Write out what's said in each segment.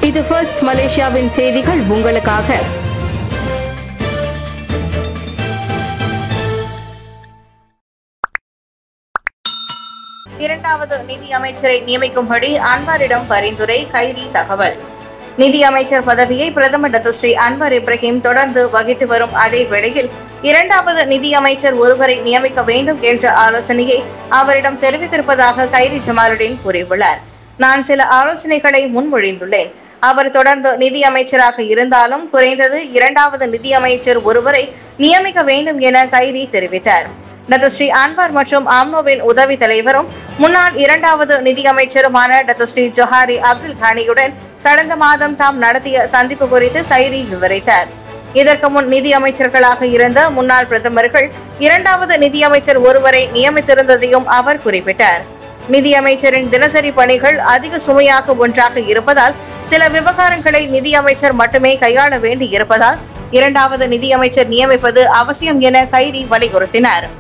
இது ஃபர்ஸ்ட் மலேசியாவின் செய்திகள் உங்களுக்காக இரண்டாவது நிதி அமைச்சரை நியமிக்கும்படி அன்வாரிடம் பரிந்துரை கைரி தகவல் நிதி அமைச்சர் பதவியை பிரதமர் டத்துஸ்ரீ அன்வர் இப்ராஹிம் தொடர்ந்து வகித்து வரும் அதே வேளையில் இரண்டாவது நிதி அமைச்சர் ஒருவரை நியமிக்க வேண்டும் என்ற ஆலோசனையை அவரிடம் தெரிவித்திருப்பதாக கைரி ஜமாலுddin கூறியுள்ளார் நான் சில ஆலோசனைகளை முன்மொழிந்துள்ளேன் அவர் தொடர்ந்து நிதி அமைச்சராக இருந்தாலும் குறைந்தது இரண்டாவது நிதி அமைச்சர் ஒருவரை நியமிக்க வேண்டும் என கைரி தெரிவித்தார் டத்துஸ்ரீ அன்வார் மற்றும் ஆம்னோவின் உதவி தலைவரும் முன்னாள் இரண்டாவது நிதி அமைச்சருமான டத்துஸ்ரீ ஜொஹாரி அப்துல் கானியுடன் கடந்த மாதம் தாம் நடத்திய சந்திப்பு குறித்து கைரி விவரித்தார் இதற்கு முன் நிதி அமைச்சர்களாக இருந்த முன்னாள் பிரதமர்கள் இரண்டாவது நிதி அமைச்சர் ஒருவரை நியமித்திருந்ததையும் அவர் குறிப்பிட்டார் நிதி அமைச்சரின் தினசரி பணிகள் அதிக சுமையாக ஒன்றாக இருப்பதால் சில விவகாரங்களை நிதி அமைச்சர் மட்டுமே கையாள வேண்டி இருப்பதால் இரண்டாவது நிதி அமைச்சர் நியமிப்பது அவசியம் என கைரி வலியுறுத்தினார்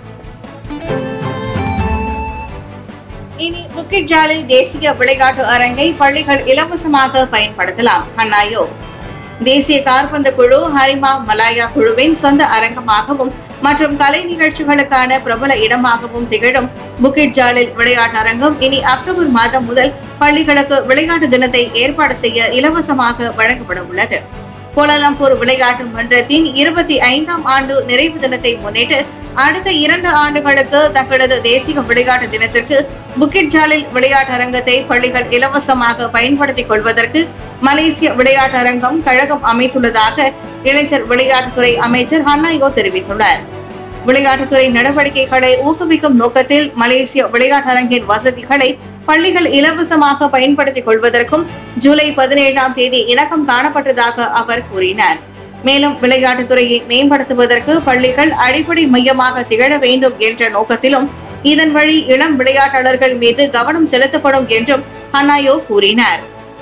இனி புக்கிட் ஜாலில் தேசிய விளையாட்டு அரங்கை பள்ளிகள் இலவசமாக பயன்படுத்தலாம் ஹன்னாயோ தேசிய காற்பந்து குழு ஹரிமா மலாயா குழுவின் சொந்த அரங்கமாகவும் மற்றும் கலை நிகழ்ச்சிகளுக்கான பிரபல இடமாகவும் திகழும் புக்கிட் ஜாலில் விளையாட்டு அரங்கம் இனி அக்டோபர் மாதம் முதல் பள்ளிகளுக்கு விளையாட்டு தினத்தை ஏற்பாடு செய்ய இலவசமாக வழங்கப்பட உள்ளது கோலாலம்பூர் விளையாட்டு மன்றத்தின் இருபத்தி ஐந்தாம் ஆண்டு நிறைவு தினத்தை முன்னிட்டு அடுத்த இரண்டு ஆண்டுகளுக்கு தங்களது தேசிய விளையாட்டு தினத்திற்கு புக்கிட் ஜாலில் விளையாட்டு அரங்கத்தை பள்ளிகள் இலவசமாக பயன்படுத்திக் கொள்வதற்கு மலேசிய விளையாட்டு அரங்கம் கழகம் அமைத்துள்ளதாக இளைஞர் விளையாட்டுத்துறை அமைச்சர் ஹன்னாயோ தெரிவித்துள்ளார் விளையாட்டுத்துறை நடவடிக்கைகளை ஊக்குவிக்கும் நோக்கத்தில் மலேசிய விளையாட்டு அரங்கின் வசதிகளை பள்ளிகள் இலவசமாக பயன்படுத்திக் கொள்வதற்கும் ஜூலை பதினேழாம் தேதி இணக்கம் காணப்பட்டதாக அவர் கூறினார் மேலும் விளையாட்டுத்துறையை மேம்படுத்துவதற்கு பள்ளிகள் அடிப்படை மையமாக திகழ வேண்டும் என்ற நோக்கத்திலும் இதன் வழி இளம் விளையாட்டாளர்கள் மீது கவனம் செலுத்தப்படும் என்றும் ஹனாயோ கூறினார்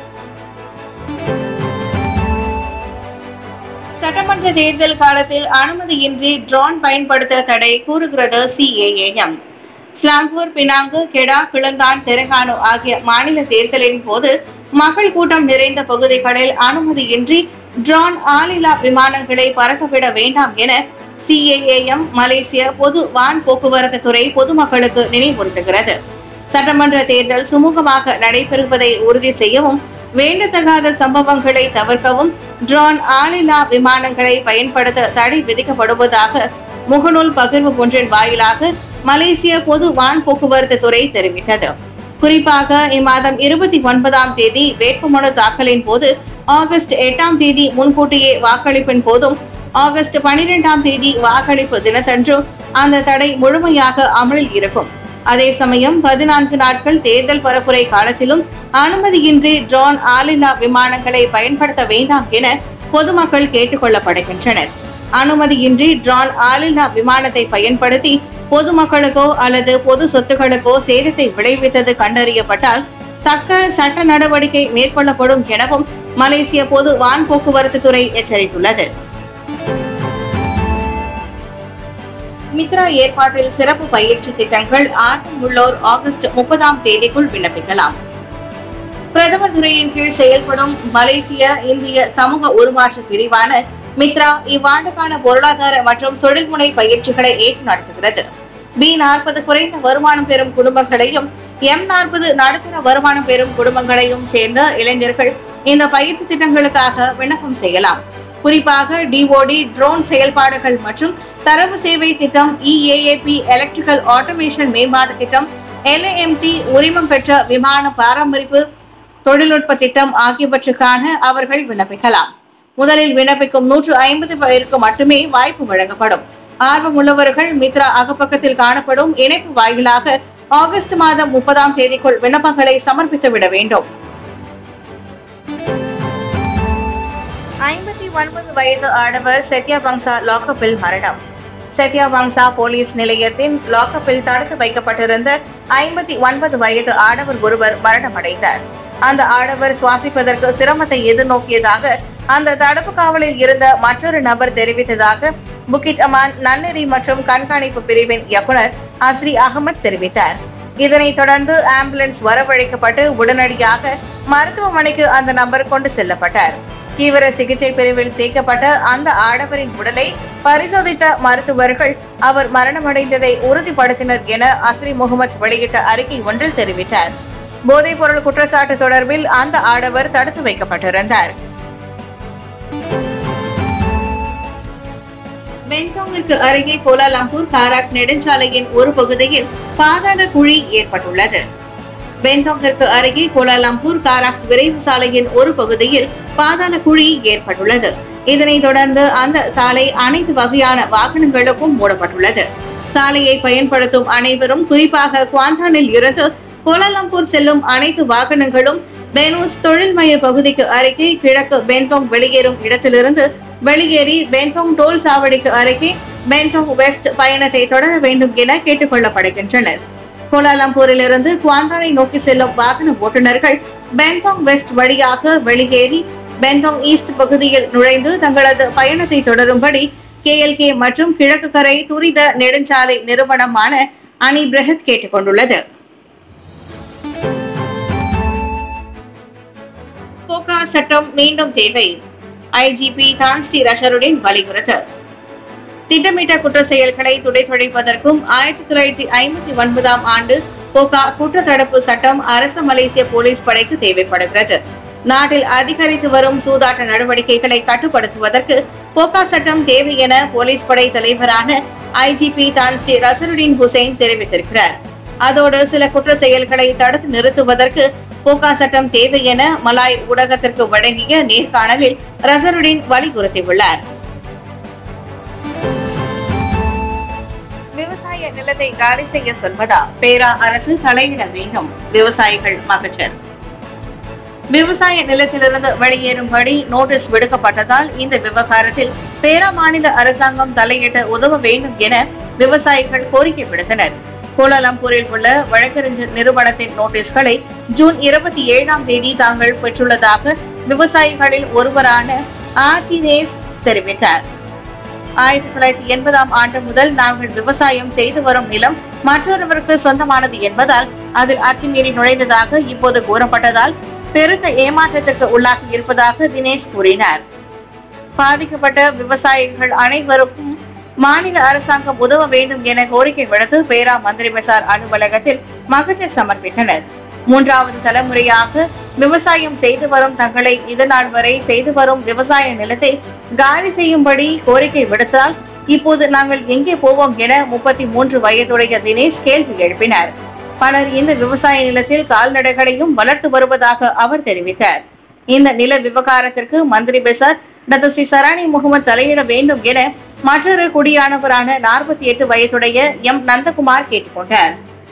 சட்டமன்ற தேர்தல் காலத்தில் அனுமதியின்றி ட்ரோன் பயன்படுத்த தடை கூறுகிறது சிஏஏஎம் ஸ்லாங்கூர் பினாங்கு கெடா கிளந்தான் தெலங்கானு ஆகிய மாநில தேர்தலின் போது மக்கள் கூட்டம் நிறைந்த பகுதிகளில் அனுமதியின்றி ட்ரோன் ஆளில்லா விமானங்களை பறக்கவிட வேண்டாம் என சிஏஏஎம் மலேசிய பொது வான் போக்குவரத்து துறை பொதுமக்களுக்கு நினைவூட்டுகிறது சட்டமன்ற தேர்தல் சுமூகமாக நடைபெறுவதை உறுதி செய்யவும் வேண்டத்தகாத சம்பவங்களை தவிர்க்கவும் ட்ரோன் ஆளில்லா விமானங்களை பயன்படுத்த தடை விதிக்கப்படுவதாக முகநூல் பகிர்வு ஒன்றின் வாயிலாக மலேசிய பொது வான் போக்குவரத்து துறை தெரிவித்தது குறிப்பாக இம்மாதம் இருபத்தி ஒன்பதாம் தேதி வேட்புமனு தாக்கலின் போது ஆகஸ்ட் எட்டாம் தேதி முன்கூட்டியே வாக்களிப்பின் போதும் ஆகஸ்ட் பனிரெண்டாம் தேதி வாக்களிப்பு தினத்தன்று அந்த தடை முழுமையாக அமலில் இருக்கும் அதே சமயம் பதினான்கு நாட்கள் தேர்தல் பரப்புரை காலத்திலும் அனுமதியின்றி ட்ரோன் ஆளில்லா விமானங்களை பயன்படுத்த வேண்டாம் என பொதுமக்கள் கேட்டுக் கொள்ளப்படுகின்றனர் அனுமதியின்றி ட்ரோன் ஆளில்லா விமானத்தை பயன்படுத்தி பொதுமக்களுக்கோ அல்லது பொது சொத்துக்களுக்கோ சேதத்தை விளைவித்தது கண்டறியப்பட்டால் தக்க சட்ட நடவடிக்கை மேற்கொள்ளப்படும் எனவும் மலேசிய பொது வான் போக்குவரத்து துறை எச்சரித்துள்ளது மித்ரா ஏற்பாட்டில் சிறப்பு பயிற்சி திட்டங்கள் ஆர்வம் உள்ளோர் ஆகஸ்ட் முப்பதாம் தேதிக்குள் விண்ணப்பிக்கலாம் பிரதமர் துறையின் கீழ் செயல்படும் மலேசிய இந்திய சமூக உருமாற்ற பிரிவான மித்ரா இவ்வாண்டுக்கான பொருளாதார மற்றும் தொழில்முனை பயிற்சிகளை ஏற்று நடத்துகிறது பி நாற்பது குறைந்த வருமானம் பெறும் குடும்பங்களையும் எம் நாற்பது நடுத்தர வருமானம் பெறும் குடும்பங்களையும் சேர்ந்த இளைஞர்கள் இந்த பயிற்சி திட்டங்களுக்காக விண்ணப்பம் செய்யலாம் குறிப்பாக டிஓடி ட்ரோன் செயல்பாடுகள் மற்றும் தரவு சேவை திட்டம் இஏஏபி எலக்ட்ரிக்கல் ஆட்டோமேஷன் மேம்பாட்டு திட்டம் எல்ஏஎம்டி உரிமம் பெற்ற விமான பராமரிப்பு தொழில்நுட்ப திட்டம் ஆகியவற்றுக்கான அவர்கள் விண்ணப்பிக்கலாம் முதலில் விண்ணப்பிக்கும் நூற்று ஐம்பது பேருக்கு மட்டுமே வாய்ப்பு வழங்கப்படும் ஆர்வம் உள்ளவர்கள் மித்ரா அகப்பக்கத்தில் காணப்படும் இணைப்பு வாயிலாக ஆகஸ்ட் மாதம் முப்பதாம் தேதிக்குள் விண்ணப்பங்களை சமர்ப்பித்து விட வேண்டும் ஐம்பத்தி ஒன்பது வயது ஆடவர் சத்யா பங்சா லாக்கப்பில் மரணம் சத்யா பங்சா போலீஸ் நிலையத்தின் லாக்கப்பில் தடுத்து வைக்கப்பட்டிருந்த ஐம்பத்தி ஒன்பது வயது ஆடவர் ஒருவர் மரணமடைந்தார் அந்த ஆடவர் சுவாசிப்பதற்கு சிரமத்தை எதிர்நோக்கியதாக அந்த தடுப்பு காவலில் இருந்த மற்றொரு நபர் தெரிவித்ததாக புக்கிட் அமான் நன்னெறி மற்றும் கண்காணிப்பு பிரிவின் இயக்குனர் அஸ்ரி அகமது தெரிவித்தார் இதனைத் தொடர்ந்து ஆம்புலன்ஸ் வரவழைக்கப்பட்டு உடனடியாக மருத்துவமனைக்கு அந்த நபர் கொண்டு செல்லப்பட்டார் தீவிர சிகிச்சை பிரிவில் சேர்க்கப்பட்ட அந்த ஆடவரின் உடலை பரிசோதித்த மருத்துவர்கள் அவர் மரணமடைந்ததை உறுதிப்படுத்தினர் என அஸ்ரி முகமது வெளியிட்ட அறிக்கை ஒன்றில் தெரிவித்தார் போதைப் பொருள் குற்றச்சாட்டு தொடர்பில் அந்த ஆடவர் தடுத்து வைக்கப்பட்டிருந்தார் பெங்காங்கிற்கு அருகே கோலாலம்பூர் காராக் நெடுஞ்சாலையின் ஒரு பகுதியில் பாதாள குழி ஏற்பட்டுள்ளது பெங்காங்கிற்கு அருகே கோலாலம்பூர் காராக் விரைவு சாலையின் ஒரு பகுதியில் பாதாள குழி ஏற்பட்டுள்ளது இதனைத் தொடர்ந்து அந்த சாலை அனைத்து வகையான வாகனங்களுக்கும் மூடப்பட்டுள்ளது சாலையை பயன்படுத்தும் அனைவரும் குறிப்பாக குவாந்தானில் இருந்து கோலாலம்பூர் செல்லும் அனைத்து வாகனங்களும் பெனூஸ் தொழில்மய பகுதிக்கு அருகே கிழக்கு பெந்தோங் வெளியேறும் இடத்திலிருந்து வெளியேறி பெந்தோங் டோல் சாவடிக்கு அருகே பெந்தோங் வெஸ்ட் பயணத்தை தொடர வேண்டும் என கேட்டுக் கொள்ளப்படுகின்றனர் கோலாலம்பூரிலிருந்து குவாந்தானை நோக்கி செல்லும் வாகன ஓட்டுநர்கள் பெந்தோங் வெஸ்ட் வழியாக வெளியேறி பெந்தோங் ஈஸ்ட் பகுதியில் நுழைந்து தங்களது பயணத்தை தொடரும்படி கேஎல்கே மற்றும் கிழக்கு கரை துரித நெடுஞ்சாலை நிறுவனமான அனி பிரஹத் கேட்டுக் கொண்டுள்ளது போகா சட்டம் மீண்டும் தேவை ஐஜிபி தான்ஸ்ரீ ரஷருடன் வலியுறுத்து திட்டமிட்ட குற்ற செயல்களை துடைத்துடைப்பதற்கும் ஆயிரத்தி தொள்ளாயிரத்தி ஐம்பத்தி ஒன்பதாம் ஆண்டு போகா குற்ற தடுப்பு சட்டம் அரச மலேசிய போலீஸ் படைக்கு தேவைப்படுகிறது நாட்டில் அதிகரித்து வரும் சூதாட்ட நடவடிக்கைகளை கட்டுப்படுத்துவதற்கு போகா சட்டம் தேவை என போலீஸ் படை தலைவரான ஐஜிபி தான்ஸ்ரீ ரசருடின் ஹுசைன் தெரிவித்திருக்கிறார் அதோடு சில குற்ற செயல்களை தடுத்து நிறுத்துவதற்கு போகா சட்டம் தேவை என மலாய் ஊடகத்திற்கு வழங்கிய நேர்காணலில் ரசருடின் வலியுறுத்தியுள்ளார் விவசாய நிலத்தை காலி செய்ய சொல்வதா பேரா அரசு தலையிட வேண்டும் விவசாயிகள் மகஜர் விவசாய நிலத்திலிருந்து வெளியேறும்படி நோட்டீஸ் விடுக்கப்பட்டதால் இந்த விவகாரத்தில் பேரா மாநில அரசாங்கம் தலையிட உதவ வேண்டும் என விவசாயிகள் கோரிக்கை விடுத்தனர் கோலாலம்பூரில் உள்ள வழக்கறிஞர் நிறுவனத்தின் நோட்டீஸ்களை ஜூன் இருபத்தி ஏழாம் தேதி தாங்கள் பெற்றுள்ளதாக விவசாயிகளில் ஒருவரான ஆர்டினேஸ் தெரிவித்தார் ஆயிரத்தி தொள்ளாயிரத்தி எண்பதாம் ஆண்டு முதல் நாங்கள் விவசாயம் செய்து வரும் நிலம் மற்றொருவருக்கு சொந்தமானது என்பதால் அதில் அத்துமீறி நுழைந்ததாக இப்போது கூறப்பட்டதால் பெருத்த ஏமாற்றத்திற்கு உள்ளாகி இருப்பதாக தினேஷ் கூறினார் பாதிக்கப்பட்ட விவசாயிகள் அனைவருக்கும் மாநில அரசாங்கம் உதவ வேண்டும் என கோரிக்கை விடுத்து பேரா மந்திரி பசார் அலுவலகத்தில் மகஜர் சமர்ப்பித்தனர் மூன்றாவது தலைமுறையாக விவசாயம் செய்து வரும் தங்களை இதுநாள் வரை செய்து வரும் விவசாய நிலத்தை காலி செய்யும்படி கோரிக்கை விடுத்தால் இப்போது நாங்கள் எங்கே போவோம் என முப்பத்தி மூன்று வயதுடைய தினேஷ் கேள்வி எழுப்பினார் பலர் இந்த விவசாய நிலத்தில் கால்நடைகளையும் வளர்த்து வருவதாக அவர் தெரிவித்தார் இந்த நில விவகாரத்திற்கு மந்திரி பெசார் டாக்டர் ஸ்ரீ சராணி முகமது தலையிட வேண்டும் என மற்றொரு குடியானவரான நாற்பத்தி எட்டு வயதுடைய எம் நந்தகுமார் கேட்டுக்கொண்டார்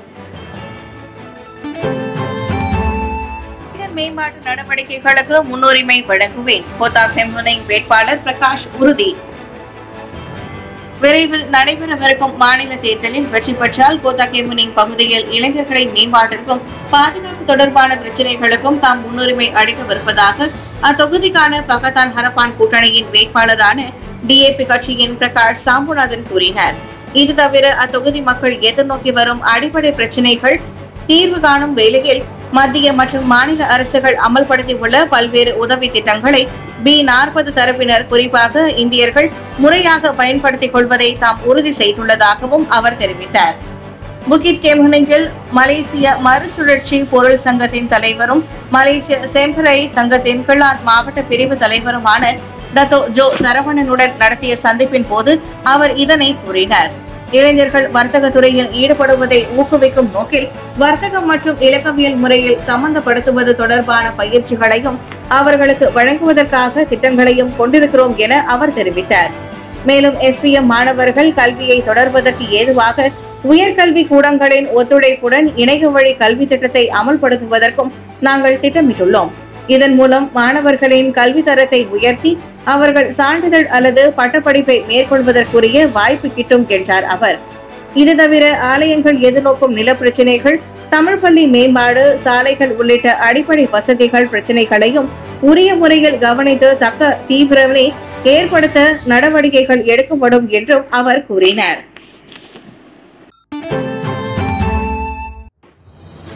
இளைஞர் மேம்பாட்டு நடவடிக்கைகளுக்கு முன்னுரிமை வழங்குவேன் கோத்தா செம்முனை வேட்பாளர் பிரகாஷ் உறுதி விரைவில் நடைபெறவிருக்கும் மாநில தேர்தலில் வெற்றி பெற்றால் கோத்தா கேமுனிங் பகுதியில் இளைஞர்களின் மேம்பாட்டிற்கும் பாதுகாப்பு தொடர்பான பிரச்சனைகளுக்கும் தாம் முன்னுரிமை அளிக்கவிருப்பதாக அத்தொகுதிக்கான பகத்தான் ஹரப்பான் கூட்டணியின் வேட்பாளரான டிஏபி கட்சியின் பிரகாஷ் சாம்புநாதன் கூறினார் இது தவிர அத்தொகுதி மக்கள் எதிர்நோக்கி வரும் அடிப்படை பிரச்சனைகள் தீர்வு காணும் வேளையில் மத்திய மற்றும் மாநில அரசுகள் அமல்படுத்தியுள்ள பல்வேறு உதவி திட்டங்களை பி நாற்பது தரப்பினர் குறிப்பாக இந்தியர்கள் முறையாக பயன்படுத்திக் கொள்வதை தாம் உறுதி செய்துள்ளதாகவும் அவர் தெரிவித்தார் புகித் கேமுனிங்கில் மலேசிய மறுசுழற்சி பொருள் சங்கத்தின் தலைவரும் மலேசிய செம்பரை சங்கத்தின் கிளான் மாவட்ட பிரிவு தலைவருமான டத்தோ ஜோ சரவணனுடன் நடத்திய சந்திப்பின் போது அவர் இதனை கூறினார் இளைஞர்கள் வர்த்தக துறையில் ஈடுபடுவதை ஊக்குவிக்கும் நோக்கில் வர்த்தகம் மற்றும் இலக்கவியல் முறையில் சம்பந்தப்படுத்துவது தொடர்பான பயிற்சிகளையும் அவர்களுக்கு வழங்குவதற்காக திட்டங்களையும் கொண்டிருக்கிறோம் என அவர் தெரிவித்தார் மேலும் எஸ்பிஎம் மாணவர்கள் கல்வியை தொடர்வதற்கு ஏதுவாக உயர்கல்வி கூடங்களின் ஒத்துழைப்புடன் இணைய வழி கல்வி திட்டத்தை அமல்படுத்துவதற்கும் நாங்கள் திட்டமிட்டுள்ளோம் இதன் மூலம் மாணவர்களின் கல்வி தரத்தை உயர்த்தி அவர்கள் சான்றிதழ் அல்லது பட்டப்படிப்பை மேற்கொள்வதற்குரிய வாய்ப்பு கிட்டும் என்றார் அவர் இது தவிர ஆலயங்கள் எதிர்நோக்கும் நில பிரச்சினைகள் தமிழ் பள்ளி மேம்பாடு சாலைகள் உள்ளிட்ட அடிப்படை வசதிகள் பிரச்சினைகளையும் உரிய முறையில் கவனித்து தக்க தீவிரமே ஏற்படுத்த நடவடிக்கைகள் எடுக்கப்படும் என்றும் அவர் கூறினார்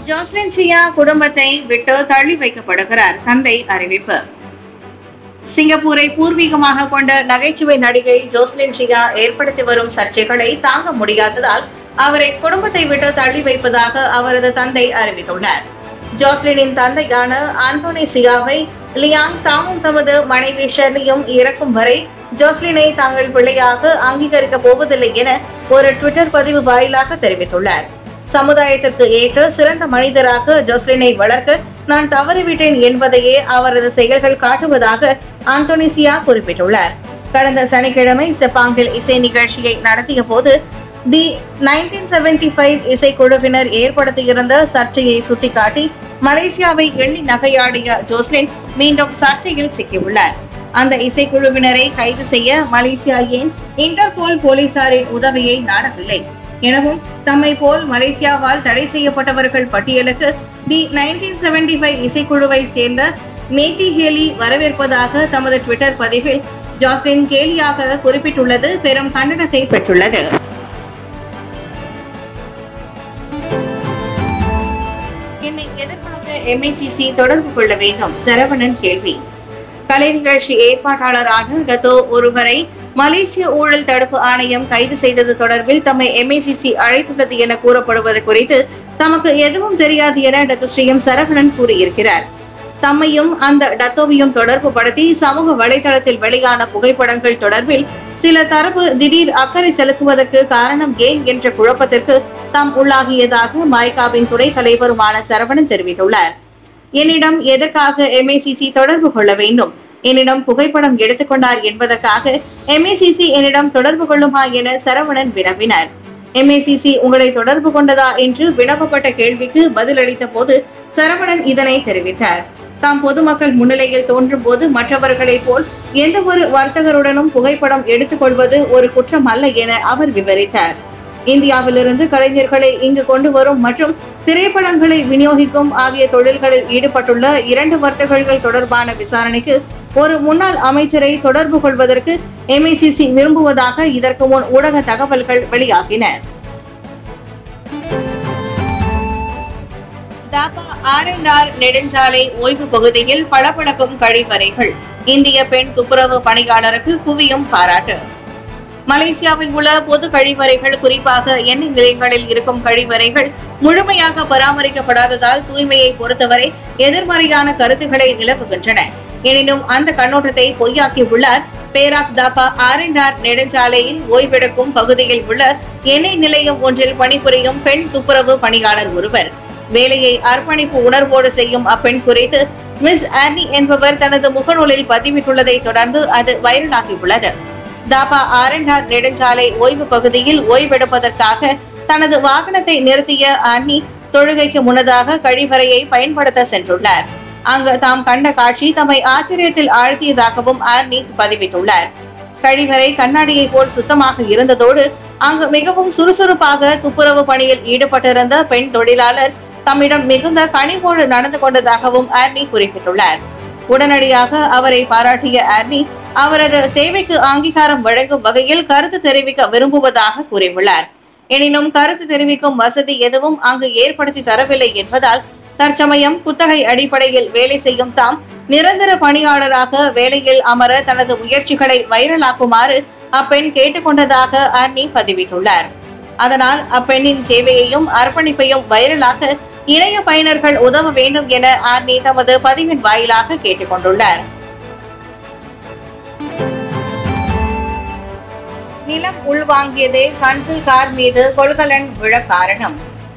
ஜோஸ்லின் சியா குடும்பத்தை விட்டு தள்ளி வைக்கப்படுகிறார் தந்தை அறிவிப்பு சிங்கப்பூரை பூர்வீகமாக கொண்ட நகைச்சுவை நடிகை ஜோஸ்லின் ஷியா ஏற்படுத்தி வரும் சர்ச்சைகளை தாங்க முடியாததால் அவரை குடும்பத்தை விட்டு தள்ளி வைப்பதாக அவரது தந்தை அறிவித்துள்ளார் ஜோஸ்லினின் தந்தையான ஆந்தோனி சியாவை லியாங் தாமும் தமது மனைவி ஷெர்லியும் இறக்கும் வரை ஜோஸ்லினை தங்கள் பிள்ளையாக அங்கீகரிக்க போவதில்லை என ஒரு ட்விட்டர் பதிவு வாயிலாக தெரிவித்துள்ளார் சமுதாயத்திற்கு ஏற்ற சிறந்த மனிதராக ஜோஸ்லினை வளர்க்க நான் தவறிவிட்டேன் என்பதையே அவரது செயல்கள் காட்டுவதாக ஆந்தோனிசியா குறிப்பிட்டுள்ளார் கடந்த சனிக்கிழமை செப்பாங்கில் இசை நிகழ்ச்சியை நடத்திய போது தி நைன்டீன் செவன்டி ஃபைவ் இசைக்குழுவினர் ஏற்படுத்தியிருந்த சர்ச்சையை சுட்டிக்காட்டி மலேசியாவை எள்ளி நகையாடிய ஜோஸ்லின் மீண்டும் சர்ச்சையில் சிக்கியுள்ளார் அந்த இசைக்குழுவினரை கைது செய்ய மலேசியா ஏன் இன்டர்போல் போலீசாரின் உதவியை நாடவில்லை எனவும் தம்மை போல் மலேசியாவால் தடை செய்யப்பட்டவர்கள் பட்டியலுக்கு தி நைன்டீன் செவன்டி ஃபைவ் இசைக்குழுவை சேர்ந்த மேத்தி ஹேலி வரவேற்பதாக தமது ட்விட்டர் பதிவில் ஜாஸ்லின் கேலியாக குறிப்பிட்டுள்ளது பெரும் கண்டனத்தை பெற்றுள்ளது என்னை எதற்காக எம்ஐசிசி தொடர்பு கொள்ள வேண்டும் சரவணன் கேள்வி கலை நிகழ்ச்சி ஏற்பாட்டாளரான டத்தோ ஒருவரை மலேசிய ஊழல் தடுப்பு ஆணையம் கைது செய்தது தொடர்பில் தம்மை எம்ஐசிசி அழைத்துள்ளது என கூறப்படுவது குறித்து தமக்கு எதுவும் தெரியாது என டத்து ஸ்ரீயம் சரவணன் கூறியிருக்கிறார் தம்மையும் அந்த டத்தோவையும் தொடர்பு படுத்தி சமூக வலைதளத்தில் வெளியான புகைப்படங்கள் தொடர்பில் சில தரப்பு திடீர் அக்கறை செலுத்துவதற்கு காரணம் ஏன் என்ற குழப்பத்திற்கு தாம் உள்ளாகியதாக மாய்காவின் துணைத் தலைவருமான சரவணன் தெரிவித்துள்ளார் என்னிடம் எதற்காக எம்ஏசிசி தொடர்பு கொள்ள வேண்டும் என்னிடம் புகைப்படம் எடுத்துக்கொண்டார் என்பதற்காக எம்ஏசிசி என்னிடம் தொடர்பு கொள்ளுமா என சரவணன் வினவினார் எம்ஏசிசி உங்களை தொடர்பு கொண்டதா என்று வினவப்பட்ட கேள்விக்கு பதிலளித்த போது சரவணன் இதனை தெரிவித்தார் தாம் பொதுமக்கள் முன்னிலையில் தோன்றும் போது மற்றவர்களைப் போல் எந்த ஒரு வர்த்தகருடனும் புகைப்படம் எடுத்துக்கொள்வது ஒரு குற்றம் அல்ல என அவர் விவரித்தார் இந்தியாவிலிருந்து கலைஞர்களை இங்கு கொண்டு வரும் மற்றும் திரைப்படங்களை விநியோகிக்கும் ஆகிய தொழில்களில் ஈடுபட்டுள்ள இரண்டு வர்த்தகர்கள் தொடர்பான விசாரணைக்கு ஒரு முன்னாள் அமைச்சரை தொடர்பு கொள்வதற்கு எம்ஐசிசி விரும்புவதாக இதற்கு முன் ஊடக தகவல்கள் வெளியாகின தாபா ஆர் அண்ட் ஆர் நெடுஞ்சாலை ஓய்வு பகுதியில் பளபளக்கும் கழிவறைகள் இந்திய பெண் துப்புரவு பணியாளருக்கு குவியும் பாராட்டு மலேசியாவில் உள்ள பொது கழிவறைகள் குறிப்பாக எண்ணெய் நிலையங்களில் இருக்கும் கழிவறைகள் முழுமையாக பராமரிக்கப்படாததால் தூய்மையை பொறுத்தவரை எதிர்மறையான கருத்துக்களை நிலவுகின்றன எனினும் அந்த கண்ணோட்டத்தை பொய்யாக்கியுள்ளார் Perak Tapah R and R நெடுஞ்சாலையில் ஓய்வெடுக்கும் பகுதியில் உள்ள எண்ணெய் நிலையம் ஒன்றில் பணிபுரியும் பெண் துப்புரவு பணியாளர் ஒருவர் வேலையை அர்ப்பணிப்பு உணர்வோடு செய்யும் அப்பெண் குறித்து மிஸ் ஆர்னி என்பவர் தனது முகநூலில் பதிவிட்டுள்ளதை தொடர்ந்து அது வைரலாகியுள்ளது தாபா ஆர் அண்ட் ஆர் நெடுஞ்சாலை ஓய்வு பகுதியில் ஓய்வெடுப்பதற்காக தனது வாகனத்தை நிறுத்திய அன்னி தொழுகைக்கு முன்னதாக கழிவறையை பயன்படுத்த சென்றுள்ளார் அங்கு தாம் கண்ட காட்சி தம்மை ஆச்சரியத்தில் ஆழ்த்தியதாகவும் ஆர்னி பதிவிட்டுள்ளார் கழிவறை கண்ணாடியை போல் சுத்தமாக இருந்ததோடு அங்கு மிகவும் சுறுசுறுப்பாக துப்புரவு பணியில் ஈடுபட்டிருந்த பெண் தொழிலாளர் தம்மிடம் மிகுந்த கனிவோடு நடந்து கொண்டதாகவும் ஆர்னி குறிப்பிட்டுள்ளார் உடனடியாக அவரை பாராட்டிய ஆர்னி அவரது சேவைக்கு அங்கீகாரம் வழங்கும் வகையில் கருத்து தெரிவிக்க விரும்புவதாக கூறியுள்ளார் எனினும் கருத்து தெரிவிக்கும் வசதி எதுவும் அங்கு ஏற்படுத்தி தரவில்லை என்பதால் தற்சமயம் குத்தகை அடிப்படையில் வேலை செய்யும் தாம் நிரந்தர பணியாளராக வேலையில் அமர தனது முயற்சிகளை வைரலாக்குமாறு அப்பெண் கேட்டுக்கொண்டதாக அர்னி பதிவிட்டுள்ளார் அதனால் அப்பெண்ணின் சேவையையும் அர்ப்பணிப்பையும் வைரலாக்க இணைய பயனர்கள் உதவ வேண்டும் என ஆர்னி தமது பதிவின் வாயிலாக கேட்டுக்கொண்டுள்ளார் நிலம் உள்வாங்கியதே கன்சில் கார் மீது கொள்கலன் விழ காரணம்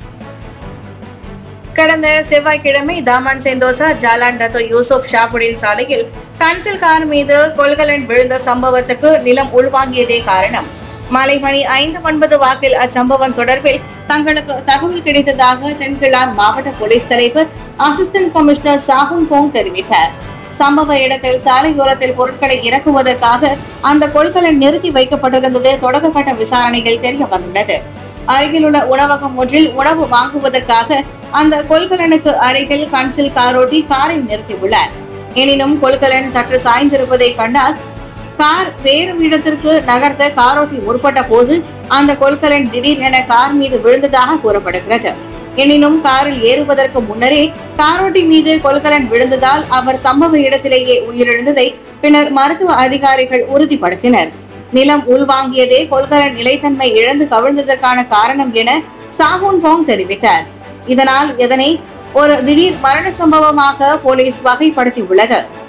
கடந்த செவ்வாய்க்கிழமை Taman Sentosa Jalan Dato Yusuf Shahbudin சாலையில் கன்சில் கார் மீது கொள்கலன் விழுந்த சம்பவத்துக்கு நிலம் உள்வாங்கியதே காரணம் மாலை மணி ஐந்து ஒன்பது வாக்கில் அச்சம்பவம் தொடர்பில் தங்களுக்கு தகவல் கிடைத்ததாக தென்கிழார் மாவட்ட போலீஸ் தலைவர் அசிஸ்டன்ட் கமிஷனர் சாகுன் போங் தெரிவித்தார் சம்பவ இடத்தில் சாலையோரத்தில் பொருட்களை இறக்குவதற்காக அந்த கொள்கலன் நிறுத்தி வைக்கப்பட்டிருந்தது தொடக்க கட்ட விசாரணையில் தெரிய வந்துள்ளது அருகிலுள்ள உணவகம் ஒன்றில் உணவு வாங்குவதற்காக அந்த கொள்கலனுக்கு அருகில் கன்சில் காரோட்டி காரை நிறுத்தியுள்ளார் எனினும் கொள்கலன் சற்று சாய்ந்திருப்பதை கண்டால் கார் வேறு இடத்திற்கு நகர்த்த காரோட்டி முற்பட்ட போது அந்த கொள்கலன் திடீர் என கார் மீது விழுந்ததாக கூறப்படுகிறது எனினும் காரில் ஏறுவதற்கு முன்னரே காரோட்டி மீது கொள்கலன் விழுந்ததால் அவர் சம்பவ இடத்திலேயே உயிரிழந்ததை பின்னர் மருத்துவ அதிகாரிகள் உறுதிப்படுத்தினர் நிலம் உள்வாங்கியதே கொள்கலன் நிலைத்தன்மை இழந்து கவிழ்ந்ததற்கான காரணம் என சாகுன் போங் தெரிவித்தார் இதனால் இதனை ஒரு திடீர் மரண சம்பவமாக போலீஸ் வகைப்படுத்தியுள்ளது